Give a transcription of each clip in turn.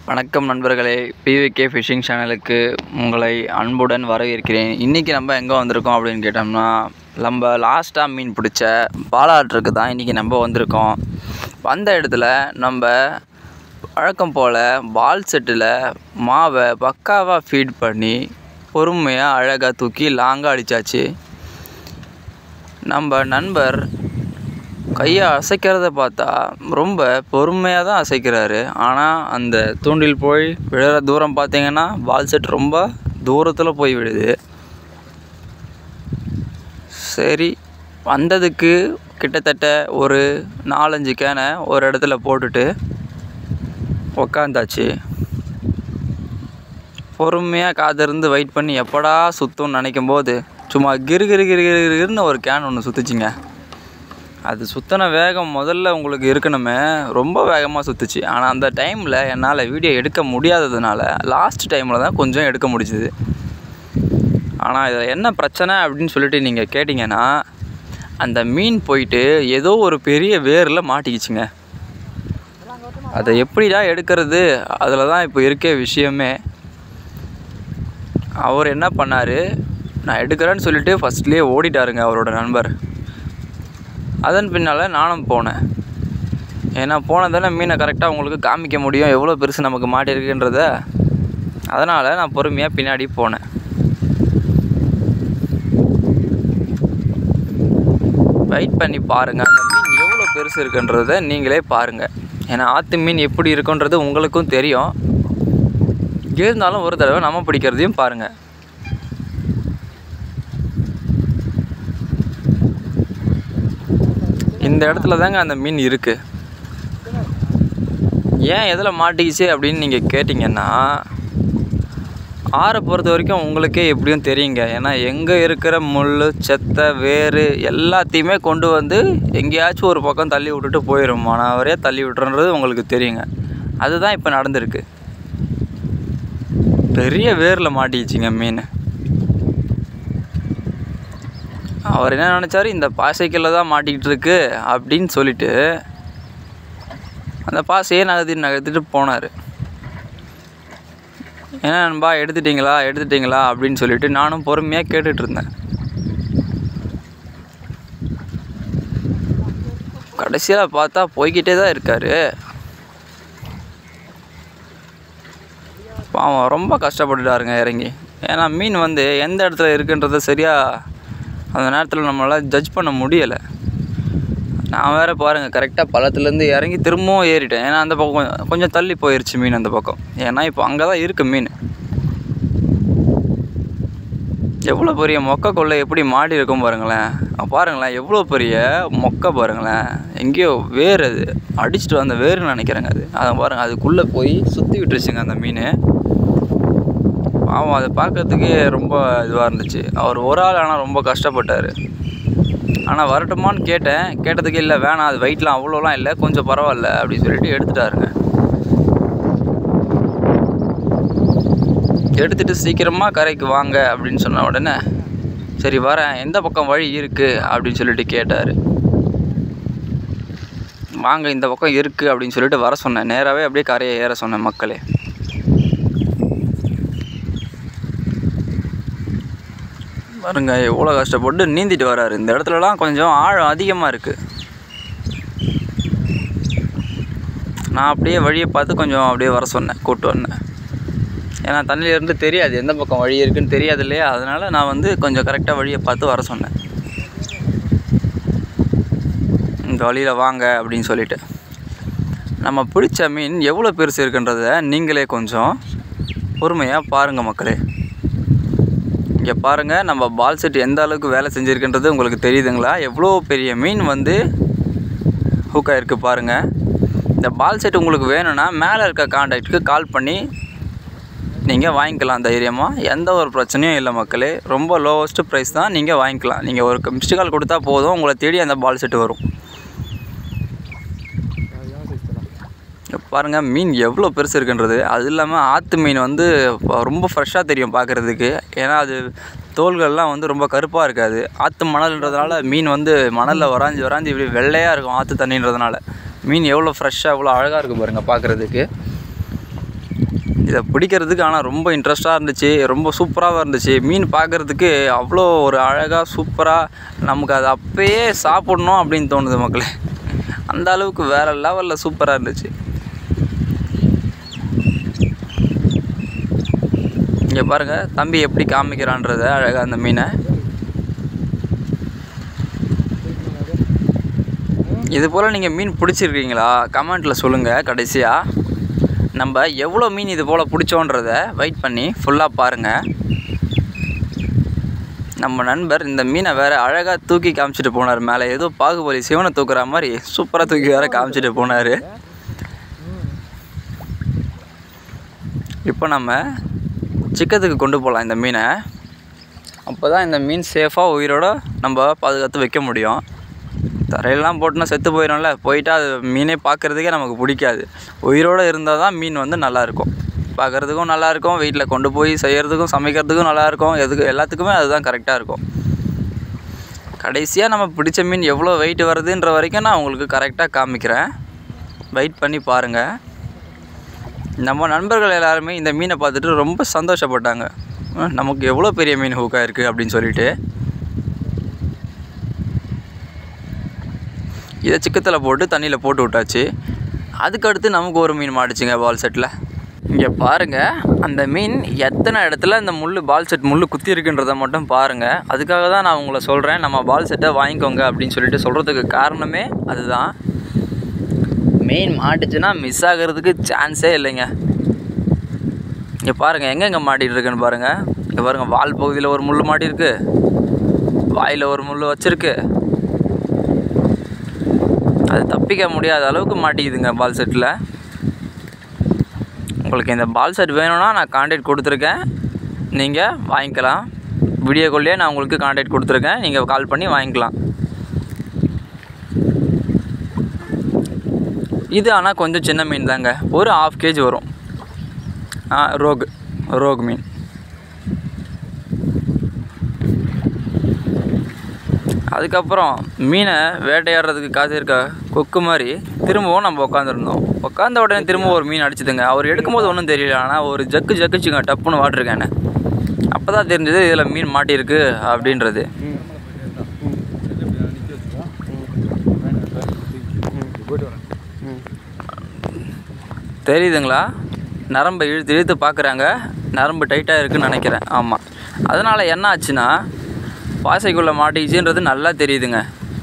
வணக்கம் நண்பர்களே PVK phishing சேனலுக்கு உங்களை அன்புடன் வரவேற்கிறேன் இன்றைக்கி நம்ம எங்கே வந்திருக்கோம் அப்படின்னு கேட்டோம்னா நம்ம லாஸ்ட்டாக மீன் பிடிச்ச பாலாற்றுக்கு தான் இன்றைக்கி நம்ம வந்திருக்கோம் வந்த இடத்துல நம்ம வழக்கம் போல் பால் செட்டில் மாவை பக்காவாக ஃபீட் பண்ணி பொறுமையாக அழகாக தூக்கி லாங்காக அடித்தாச்சு நம்ம நண்பர் கையை அசைக்கிறத பார்த்தா ரொம்ப பொறுமையாக தான் அசைக்கிறாரு ஆனால் அந்த தூண்டில் போய் விழுற தூரம் பார்த்தீங்கன்னா பால் செட் ரொம்ப தூரத்தில் போய் விழுது சரி வந்ததுக்கு கிட்டத்தட்ட ஒரு நாலஞ்சு கேனை ஒரு இடத்துல போட்டுட்டு உக்காந்தாச்சு பொறுமையாக காத்திருந்து வெயிட் பண்ணி எப்படா சுற்றும்னு நினைக்கும் போது சும்மா கிரு கிரு கிரு கிரு கிருன்னு ஒரு கேன் ஒன்று சுற்றுச்சிங்க அது சுற்றின வேகம் முதல்ல உங்களுக்கு இருக்கணுமே ரொம்ப வேகமாக சுற்றுச்சு ஆனால் அந்த டைமில் என்னால் வீடியோ எடுக்க முடியாததுனால லாஸ்ட் டைமில் தான் கொஞ்சம் எடுக்க முடிஞ்சுது ஆனால் இதில் என்ன பிரச்சனை அப்படின்னு சொல்லிட்டு நீங்கள் கேட்டிங்கன்னா அந்த மீன் போயிட்டு ஏதோ ஒரு பெரிய வேரில் மாட்டிக்கிச்சுங்க அதை எப்படிடா எடுக்கிறது அதில் தான் இப்போ இருக்க விஷயமே அவர் என்ன பண்ணார் நான் எடுக்கிறேன்னு சொல்லிட்டு ஃபஸ்ட்லேயே ஓடிட்டாருங்க அவரோட நண்பர் அதன் பின்னால் நானும் போனேன் ஏன்னா போனதானே மீனை கரெக்டாக உங்களுக்கு காமிக்க முடியும் எவ்வளோ பெருசு நமக்கு மாட்டிருக்குன்றத அதனால் நான் பொறுமையாக பின்னாடி போனேன் வெயிட் பண்ணி பாருங்கள் அந்த மீன் எவ்வளோ பெருசு இருக்குன்றத நீங்களே பாருங்கள் ஏன்னா ஆற்று மீன் எப்படி இருக்குன்றது உங்களுக்கும் தெரியும் இருந்தாலும் ஒரு தடவை நம்ம பிடிக்கிறதையும் பாருங்கள் இந்த இடத்துல தாங்க அந்த மீன் இருக்குது ஏன் எதில் மாட்டிக்கிச்சு அப்படின்னு நீங்கள் கேட்டிங்கன்னா ஆறை பொறுத்த வரைக்கும் உங்களுக்கே எப்படியும் தெரியுங்க ஏன்னா எங்கே இருக்கிற முள் செத்தை வேறு எல்லாத்தையுமே கொண்டு வந்து எங்கேயாச்சும் ஒரு பக்கம் தள்ளி விட்டுட்டு போயிடும் மாணவரே தள்ளி விட்டுறன்றது உங்களுக்கு தெரியுங்க அதுதான் இப்போ நடந்திருக்கு பெரிய வேரில் மாட்டிக்கிச்சிங்க மீன் அவர் என்ன நினச்சாரு இந்த பாசைக்கல்ல தான் மாட்டிக்கிட்டு இருக்கு அப்படின்னு சொல்லிட்டு அந்த பாசையே நகர்த்தி நகர்த்திட்டு போனார் என்ன நண்பா எடுத்துட்டிங்களா எடுத்துட்டிங்களா அப்படின்னு சொல்லிட்டு நானும் பொறுமையாக கேட்டுட்டு இருந்தேன் கடைசியில் பார்த்தா போய்கிட்டே தான் இருக்கார் பாவம் ரொம்ப கஷ்டப்பட்டுட்டாருங்க இறங்கி ஏன்னா மீன் வந்து எந்த இடத்துல இருக்குன்றத சரியாக அந்த நேரத்தில் நம்மளால் ஜட்ஜ் பண்ண முடியலை நான் வேறு பாருங்கள் கரெக்டாக பள்ளத்துலேருந்து இறங்கி திரும்பவும் ஏறிட்டேன் ஏன்னா அந்த பக்கம் கொஞ்சம் கொஞ்சம் தள்ளி போயிடுச்சு மீன் அந்த பக்கம் ஏன்னா இப்போ அங்கே தான் இருக்குது மீன் எவ்வளோ பெரிய மொக்கை கொள்ளை எப்படி மாடி இருக்கும் பாருங்களேன் அங்க பாருங்களேன் எவ்வளோ பெரிய மொக்கை பாருங்களேன் எங்கேயோ வேர் அது அடிச்சுட்டு வந்த வேர்னு நினைக்கிறேங்க அது அதை பாருங்கள் அதுக்குள்ளே போய் சுற்றி விட்டுருச்சுங்க அந்த மீன் பாவம் அதை பார்க்கறதுக்கே ரொம்ப இதுவாக இருந்துச்சு அவர் ஒரு ஆள் ஆனால் ரொம்ப கஷ்டப்பட்டார் ஆனால் வரட்டுமான்னு கேட்டேன் கேட்டதுக்கு இல்லை வேணாம் அது வெயிட்லாம் அவ்வளோலாம் இல்லை கொஞ்சம் பரவாயில்ல அப்படின்னு சொல்லிட்டு எடுத்துட்டாருங்க எடுத்துகிட்டு சீக்கிரமாக கரைக்கு வாங்க அப்படின்னு சொன்ன உடனே சரி வரேன் எந்த பக்கம் வழி இருக்குது அப்படின்னு சொல்லிட்டு கேட்டார் வாங்க இந்த பக்கம் இருக்குது அப்படின்னு சொல்லிட்டு வர சொன்னேன் நேராகவே அப்படியே கரையை ஏற சொன்னேன் மக்களே பாருங்க எவ்வளோ கஷ்டப்பட்டு நீந்திட்டு வராரு இந்த இடத்துலலாம் கொஞ்சம் ஆழம் அதிகமாக இருக்குது நான் அப்படியே வழியை பார்த்து கொஞ்சம் அப்படியே வர சொன்னேன் கூப்பிட்டு வந்தேன் ஏன்னா தண்ணியிலேருந்து தெரியாது எந்த பக்கம் வழி இருக்குன்னு தெரியாது இல்லையா அதனால் நான் வந்து கொஞ்சம் கரெக்டாக வழியை பார்த்து வர சொன்னேன் இந்த வழியில் வாங்க அப்படின்னு சொல்லிட்டு நம்ம பிடிச்ச மீன் எவ்வளோ பெருசு இருக்குன்றத நீங்களே கொஞ்சம் பொறுமையாக பாருங்கள் மக்களே இங்கே பாருங்கள் நம்ம பால் செட் எந்த அளவுக்கு வேலை செஞ்சுருக்குன்றது உங்களுக்கு தெரியுதுங்களா எவ்வளோ பெரிய மீன் வந்து ஹூக்காக இருக்குது பாருங்கள் இந்த பால் செட் உங்களுக்கு வேணும்னா மேலே இருக்க காண்டாக்டுக்கு கால் பண்ணி நீங்கள் வாங்கிக்கலாம் தைரியமாக எந்த ஒரு பிரச்சனையும் இல்லை மக்களே ரொம்ப லோவஸ்ட்டு ப்ரைஸ் தான் நீங்கள் வாங்கிக்கலாம் நீங்கள் ஒரு மிஸ்டு கால் கொடுத்தா போதும் உங்களை தேடி அந்த பால் செட்டு வரும் பாருங்கள் மீன் எவ்வளோ பெருசு இருக்குன்றது அது இல்லாமல் ஆற்று மீன் வந்து ப- ரொம்ப ஃப்ரெஷ்ஷாக தெரியும் பார்க்குறதுக்கு ஏன்னா அது தோல்கள்லாம் வந்து ரொம்ப கருப்பாக இருக்காது ஆற்று மணல்ன்றதுனால மீன் வந்து மணலில் வராஞ்சி வராஞ்சி இப்படி வெள்ளையாக இருக்கும் ஆற்று தண்ணின்றதுனால மீன் எவ்வளோ ஃப்ரெஷ்ஷாக எவ்வளோ அழகாக இருக்குது பாருங்கள் பார்க்குறதுக்கு இதை பிடிக்கிறதுக்கு ஆனால் ரொம்ப இன்ட்ரெஸ்ட்டாக இருந்துச்சு ரொம்ப சூப்பராகவும் இருந்துச்சு மீன் பார்க்குறதுக்கு அவ்வளோ ஒரு அழகாக சூப்பராக நமக்கு அது அப்பயே சாப்பிட்ணும் அப்படின்னு தோணுது மக்களே அந்த அளவுக்கு வேறு லெவலில் சூப்பராக இருந்துச்சு இங்கே பாருங்கள் தம்பி எப்படி காமிக்கிறான்றத அழகாக அந்த மீனை இது போல் நீங்கள் மீன் பிடிச்சிருக்கீங்களா கமெண்ட்டில் சொல்லுங்கள் கடைசியாக நம்ம எவ்வளோ மீன் இது போல் பிடிச்சோன்றத வெயிட் பண்ணி ஃபுல்லாக பாருங்கள் நம்ம நண்பர் இந்த மீனை வேறு அழகாக தூக்கி காமிச்சிட்டு போனார் மேலே ஏதோ பாகுபலி சிவனை தூக்குற மாதிரி சூப்பராக தூக்கி வேறு காமிச்சிட்டு போனார் இப்போ நம்ம சிக்கத்துக்கு கொண்டு போகலாம் இந்த மீனை அப்போ தான் இந்த மீன் சேஃபாக உயிரோட நம்ம பாதுகாத்து வைக்க முடியும் தரையெல்லாம் போட்டுனா செத்து போயிடும்ல போயிட்டா அது மீனே பார்க்குறதுக்கே நமக்கு பிடிக்காது உயிரோடு இருந்தால் தான் மீன் வந்து நல்லாயிருக்கும் பார்க்குறதுக்கும் நல்லாயிருக்கும் வீட்டில் கொண்டு போய் செய்கிறதுக்கும் சமைக்கிறதுக்கும் நல்லாயிருக்கும் எதுக்கு எல்லாத்துக்குமே அதுதான் கரெக்டாக இருக்கும் கடைசியாக நம்ம பிடிச்ச மீன் எவ்வளோ வெயிட் வருதுன்ற வரைக்கும் நான் உங்களுக்கு கரெக்டாக காமிக்கிறேன் வெயிட் பண்ணி பாருங்கள் நம்ம நண்பர்கள் எல்லாருமே இந்த மீனை பார்த்துட்டு ரொம்ப சந்தோஷப்பட்டாங்க அஹ் நமக்கு எவ்வளோ பெரிய மீன் ஹூக்காக இருக்குது அப்படின்னு சொல்லிட்டு இதை சிக்கத்தில் போட்டு தண்ணியில் போட்டு விட்டாச்சு அதுக்கடுத்து நமக்கு ஒரு மீன் மாட்டுச்சுங்க பால் செட்டில் இங்கே பாருங்கள் அந்த மீன் எத்தனை இடத்துல இந்த முள் பால் செட் முள் குத்தி இருக்குன்றதை மட்டும் பாருங்கள் அதுக்காக தான் நான் உங்களை சொல்கிறேன் நம்ம பால் செட்டை வாங்கிக்கோங்க அப்படின்னு சொல்லிட்டு சொல்கிறதுக்கு காரணமே அதுதான் மீன் மாட்டுச்சுன்னா மிஸ் ஆகிறதுக்கு சான்ஸே இல்லைங்க இங்கே பாருங்கள் எங்கெங்கே மாட்டிகிட்டு இருக்குன்னு பாருங்கள் இங்கே பாருங்கள் வால் பகுதியில் ஒரு முள் மாட்டியிருக்கு வாயில் ஒரு முள் வச்சுருக்கு அது தப்பிக்க முடியாத அளவுக்கு மாட்டிக்குதுங்க பால் செட்டில் உங்களுக்கு இந்த பால் செட் வேணும்னா நான் கான்டாக்ட் கொடுத்துருக்கேன் நீங்கள் வாங்கிக்கலாம் வீடியோ கால்லேயே நான் உங்களுக்கு கான்டாக்ட் கொடுத்துருக்கேன் நீங்கள் கால் பண்ணி வாங்கிக்கலாம் இது ஆனால் கொஞ்சம் சின்ன மீன் தாங்க ஒரு ஆஃப் கேஜி வரும் ஆ ரோக் ரோக் மீன் அதுக்கப்புறம் மீனை வேட்டையாடுறதுக்கு காத்திருக்க கொக்கு மாதிரி திரும்பவும் நம்ம உட்காந்துருந்தோம் உட்காந்த உடனே திரும்ப ஒரு மீன் அடிச்சுதுங்க அவர் எடுக்கும்போது ஒன்றும் தெரியல ஆனால் ஒரு ஜக்கு ஜக்குச்சுங்க டப்புன்னு வாட்டிருக்கேன் அப்போ தான் தெரிஞ்சது இதில் மீன் மாட்டியிருக்கு அப்படின்றது தெரியுதுங்களா நரம்பை இழுத்து இழுத்து பார்க்குறாங்க நரம்பு டைட்டாக இருக்குன்னு நினைக்கிறேன் ஆமாம் அதனால் என்ன ஆச்சுன்னா பாசைக்குள்ளே மாட்டிக்கிச்சுன்றது நல்லா தெரியுதுங்க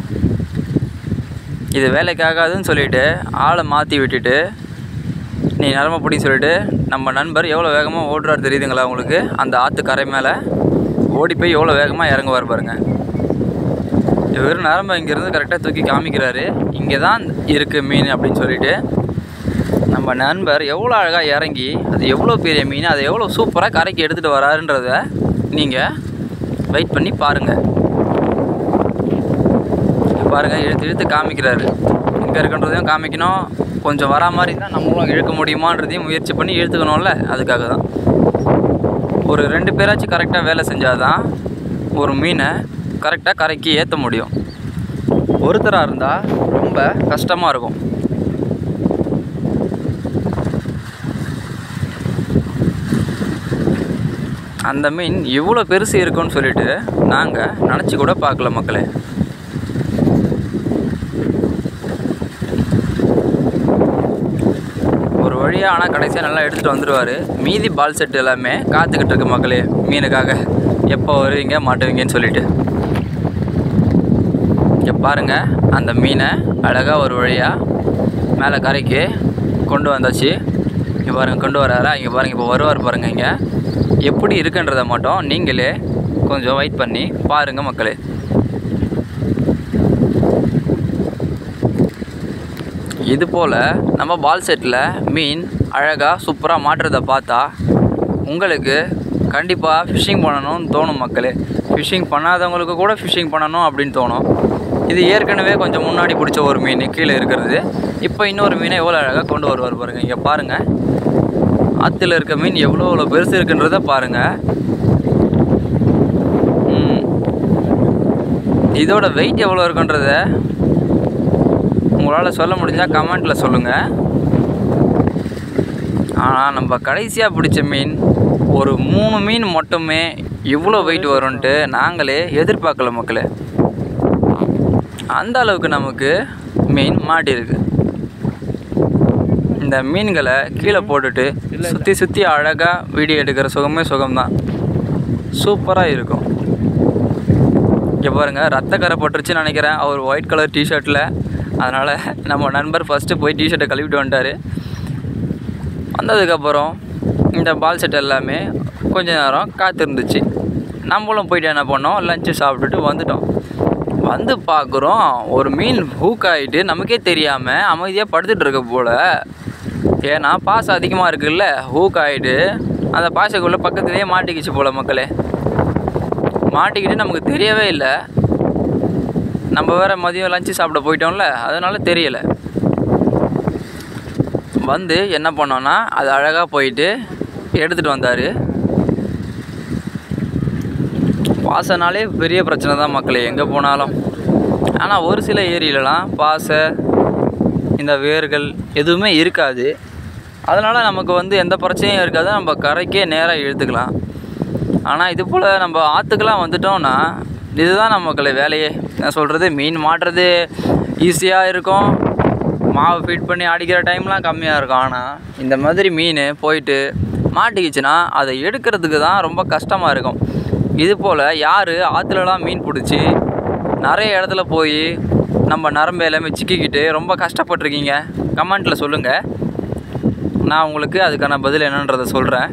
இது வேலைக்காகாதுன்னு சொல்லிட்டு ஆளை மாற்றி விட்டுட்டு நீ நரம்ப பிடின்னு சொல்லிட்டு நம்ம நண்பர் எவ்வளோ வேகமாக ஓடுறாரு தெரியுதுங்களா உங்களுக்கு அந்த ஆற்று கரை மேலே ஓடி போய் எவ்வளோ வேகமாக இறங்குவார் பாருங்க இவர் நரம்பு இங்கேருந்து கரெக்டாக தூக்கி காமிக்கிறாரு இங்கே தான் இருக்குது மீன் அப்படின்னு சொல்லிட்டு நம்ம நண்பர் எவ்வளோ அழகாக இறங்கி அது எவ்வளோ பெரிய மீன் அதை எவ்வளோ சூப்பராக கரைக்கு எடுத்துகிட்டு வராருன்றத நீங்கள் வெயிட் பண்ணி பாருங்கள் பாருங்கள் இழுத்து இழுத்து காமிக்கிறாரு இங்கே இருக்கின்றதையும் காமிக்கணும் கொஞ்சம் வரா மாதிரி தான் நம்மளும் இழுக்க முடியுமான்றதையும் முயற்சி பண்ணி இழுத்துக்கணும்ல அதுக்காக தான் ஒரு ரெண்டு பேராச்சும் கரெக்டாக வேலை செஞ்சால் தான் ஒரு மீனை கரெக்டாக கரைக்கு ஏற்ற முடியும் ஒருத்தராக இருந்தால் ரொம்ப கஷ்டமாக இருக்கும் அந்த மீன் இவ்வளோ பெருசு இருக்குன்னு சொல்லிட்டு நாங்கள் நினச்சி கூட பார்க்கல மக்களே ஒரு வழியாக ஆனால் கடைசியாக நல்லா எடுத்துகிட்டு வந்துடுவார் மீதி பால் செட் எல்லாமே காத்துக்கிட்டு இருக்கு மக்களே மீனுக்காக எப்போ வருவீங்க மாட்டுவீங்கன்னு சொல்லிட்டு இங்கே பாருங்கள் அந்த மீனை அழகாக ஒரு வழியாக மேலே கரைக்கு கொண்டு வந்தாச்சு இங்கே பாருங்கள் கொண்டு வராரா இங்கே பாருங்கள் இப்போ வருவார் பாருங்கள் இங்கே எப்படி இருக்குன்றதை மட்டும் நீங்களே கொஞ்சம் வெயிட் பண்ணி பாருங்கள் மக்களே இது போல் நம்ம பால் செட்டில் மீன் அழகாக சூப்பராக மாட்டுறதை பார்த்தா உங்களுக்கு கண்டிப்பாக ஃபிஷ்ஷிங் பண்ணணும்னு தோணும் மக்களே ஃபிஷ்ஷிங் பண்ணாதவங்களுக்கு கூட ஃபிஷ்ஷிங் பண்ணணும் அப்படின்னு தோணும் இது ஏற்கனவே கொஞ்சம் முன்னாடி பிடிச்ச ஒரு மீன் கீழே இருக்கிறது இப்போ இன்னொரு மீனை எவ்வளோ அழகாக கொண்டு வருவார் பாருங்கள் இங்கே பாருங்கள் ஆற்றுல இருக்க மீன் எவ்வளோ எவ்வளோ பெருசு இருக்குன்றத பாருங்கள் ம். இதோட வெயிட் எவ்வளோ இருக்குன்றத உங்களால் சொல்ல முடிஞ்சால் கமெண்ட்டில் சொல்லுங்கள் ஆனால் நம்ம கடைசியாக பிடிச்ச மீன் ஒரு மூணு மீன் மட்டுமே இவ்வளோ வெயிட் வரும்ன்ட்டு நாங்களே எதிர்பார்க்கல மக்களே அந்த அளவுக்கு நமக்கு மீன் மாட்டியிருக்கு இந்த மீன்களை கீழே போட்டுட்டு சுற்றி சுற்றி அழகாக வீடியோ எடுக்கிற சுகமே சுகம்தான் சூப்பராக இருக்கும் இங்கே பாருங்கள் ரத்த கரை பட்டுருச்சுன்னு நினைக்கிறேன் அவர் ஒயிட் கலர் டிஷர்ட்டில் அதனால் நம்ம நண்பர் ஃபஸ்ட்டு போய் டிஷர்ட்டை கழுவிட்டு வந்துட்டார் வந்ததுக்கப்புறம் இந்த பால் செட் எல்லாமே கொஞ்ச நேரம் காத்திருந்துச்சு நம்மளும் போயிட்டு என்ன பண்ணோம் லஞ்சு சாப்பிட்டுட்டு வந்துட்டோம் வந்து பார்க்குறோம் ஒரு மீன் ஹூக் ஆகிட்டு நமக்கே தெரியாமல் அமைதியாக படுத்துட்டு இருக்க போல் ஏன்னா பாசம் அதிகமாக இருக்குல்ல ஹூக் ஆகிட்டு அந்த பாசைக்குள்ளே பக்கத்துலேயே மாட்டிக்கிச்சு போல் மக்களே மாட்டிக்கிட்டு நமக்கு தெரியவே இல்லை நம்ம வேறு மதியம் லஞ்சு சாப்பிட போயிட்டோம்ல அதனால தெரியலை வந்து என்ன பண்ணோன்னா அது அழகாக போயிட்டு எடுத்துகிட்டு வந்தார் பாசனாலே பெரிய பிரச்சனை தான் மக்களே எங்கே போனாலும் ஆனால் ஒரு சில ஏரியிலலாம் பாசை இந்த வேர்கள் எதுவுமே இருக்காது அதனால் நமக்கு வந்து எந்த பிரச்சனையும் இருக்காது நம்ம கரைக்கே நேராக இழுத்துக்கலாம் ஆனால் இது போல் நம்ம ஆற்றுக்கெலாம் வந்துட்டோம்னா இதுதான் நமக்கு வேலையே நான் சொல்கிறது மீன் மாட்டுறது ஈஸியாக இருக்கும் மாவு ஃபீட் பண்ணி அடிக்கிற டைம்லாம் கம்மியாக இருக்கும் ஆனால் இந்த மாதிரி மீன் போயிட்டு மாட்டிக்கிச்சுன்னா அதை எடுக்கிறதுக்கு தான் ரொம்ப கஷ்டமாக இருக்கும் இது போல் யார் ஆற்றுலலாம் மீன் பிடிச்சி நிறைய இடத்துல போய் நம்ம நரம்பு எல்லாமே சிக்கிக்கிட்டு ரொம்ப கஷ்டப்பட்டிருக்கீங்க கமெண்ட்டில் சொல்லுங்கள் நான் உங்களுக்கு அதுக்கான பதில் என்னன்றதை சொல்கிறேன்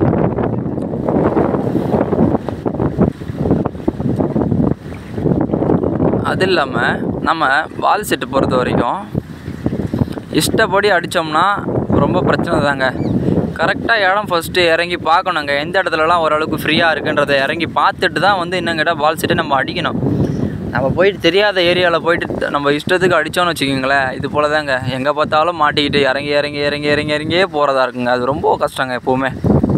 அது இல்லாமல் நம்ம வால் செட்டு பொறுத்த வரைக்கும் இஷ்டப்படி அடித்தோம்னா ரொம்ப பிரச்சனை தாங்க கரெக்டாக இடம் ஃபஸ்ட்டு இறங்கி பார்க்கணுங்க எந்த இடத்துலலாம் ஓரளவுக்கு ஃப்ரீயாக இருக்குன்றதை இறங்கி பார்த்துட்டு தான் வந்து இன்னும் கேட்டால் பால் செட்டு நம்ம அடிக்கணும் நம்ம போயிட்டு தெரியாத ஏரியாவில் போயிட்டு நம்ம இஷ்டத்துக்கு அடித்தோன்னு வச்சுக்கிங்களேன் இது போல் தாங்க எங்கே பார்த்தாலும் மாட்டிக்கிட்டு இறங்கி இறங்கி இறங்கி இறங்கி இறங்கியே போகிறதா இருக்குங்க அது ரொம்ப கஷ்டங்க எப்போவுமே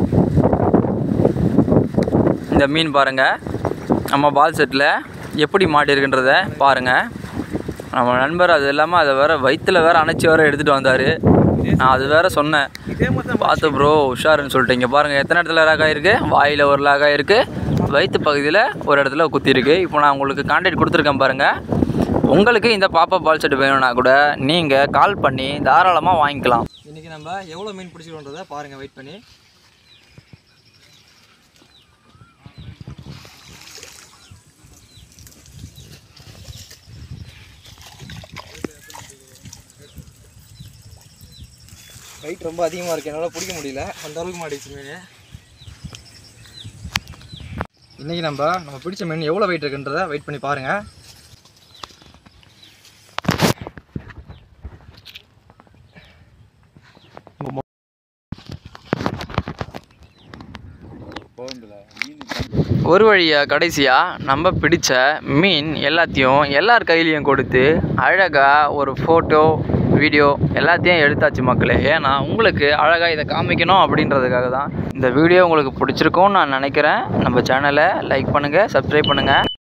இந்த மீன் பாருங்கள் நம்ம பால் செட்டில் எப்படி மாட்டியிருக்குன்றத பாருங்கள் நம்ம நண்பர் அது இல்லாமல் அதை வேறு வயிற்றில் வேறு அணைச்சி வேறு எடுத்துகிட்டு வந்தார் நான் அது வேறு சொன்னேன் பார்த்து ப்ரோ உஷாருன்னு சொல்லிட்டு இங்கே பாருங்கள் எத்தனை இடத்துல லாக் ஆகிருக்கு வாயில் ஒரு லாக் ஆகிருக்கு வயிற்று பகுதியில் ஒரு இடத்துல குத்திருக்கு இப்போ நான் உங்களுக்கு கான்டாக்ட் கொடுத்துருக்கேன் பாருங்கள் உங்களுக்கு இந்த பாப்பா பால் செட் வேணும்னா கூட நீங்கள் கால் பண்ணி தாராளமாக வாங்கிக்கலாம் இன்றைக்கி நம்ம எவ்வளோ மீன் பிடிச்சிருக்கோன்றதை பாருங்கள் வெயிட் பண்ணி வெயிட் ரொம்ப அதிகமாக இருக்குது என்னால் பிடிக்க முடியல அந்த அளவுக்கு மாட்டிச்சு மீன் இன்றைக்கி நம்ம நம்ம பிடிச்ச மீன் எவ்வளோ வெயிட் இருக்குன்றதை வெயிட் பண்ணி பாருங்கள் ஒரு வழியாக கடைசியாக நம்ம பிடிச்ச மீன் எல்லாத்தையும் எல்லார் கையிலையும் கொடுத்து அழகாக ஒரு ஃபோட்டோ வீடியோ எல்லாத்தையும் எடுத்தாச்சு மக்களே ஏன்னா உங்களுக்கு அழகாக இதை காமிக்கணும் அப்படின்றதுக்காக தான் இந்த வீடியோ உங்களுக்கு பிடிச்சிருக்கும்னு நான் நினைக்கிறேன் நம்ம சேனலை லைக் பண்ணுங்கள் சப்ஸ்கிரைப் பண்ணுங்கள்